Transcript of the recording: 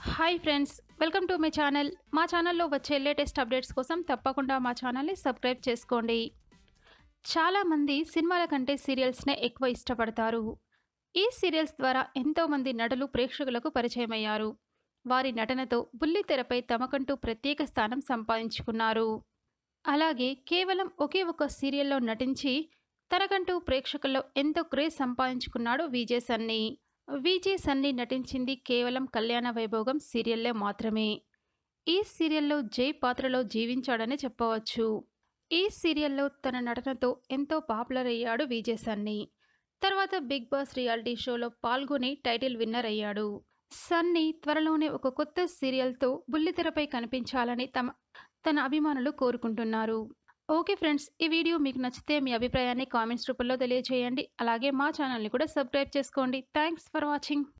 hi friends welcome to my channel మా ఛానల్లో వచ్చే లేటెస్ట్ అప్డేట్స్ కోసం తప్పకుండా మా ఛానల్ని సబ్స్క్రైబ్ చేసుకోండి చాలామంది సినిమాల కంటే సీరియల్స్నే ఎక్కువ ఇష్టపడతారు ఈ సీరియల్స్ ద్వారా ఎంతోమంది నటులు ప్రేక్షకులకు పరిచయమయ్యారు వారి నటనతో బుల్లితెరపై తమకంటూ ప్రత్యేక స్థానం సంపాదించుకున్నారు అలాగే కేవలం ఒకే ఒక సీరియల్లో నటించి తనకంటూ ప్రేక్షకుల్లో ఎంతో క్రేజ్ సంపాదించుకున్నాడు విజయ్ సన్నీ విజయ్ సన్నీ నటించింది కేవలం కళ్యాణ వైభోగం సీరియల్లే మాత్రమే ఈ సీరియల్లో జై పాత్రలో జీవించాడని చెప్పవచ్చు ఈ సీరియల్లో తన నటనతో ఎంతో పాపులర్ అయ్యాడు విజయ్ సన్నీ తర్వాత బిగ్ బాస్ రియాలిటీ షోలో పాల్గొని టైటిల్ విన్నర్ అయ్యాడు సన్నీ త్వరలోనే ఒక కొత్త సీరియల్తో బుల్లితెరపై కనిపించాలని తమ తన అభిమానులు కోరుకుంటున్నారు ఓకే ఫ్రెండ్స్ ఈ వీడియో మీకు నచ్చితే మీ అభిప్రాయాన్ని కామెంట్స్ రూపంలో తెలియజేయండి అలాగే మా ఛానల్ని కూడా సబ్స్క్రైబ్ చేసుకోండి థ్యాంక్స్ ఫర్ వాచింగ్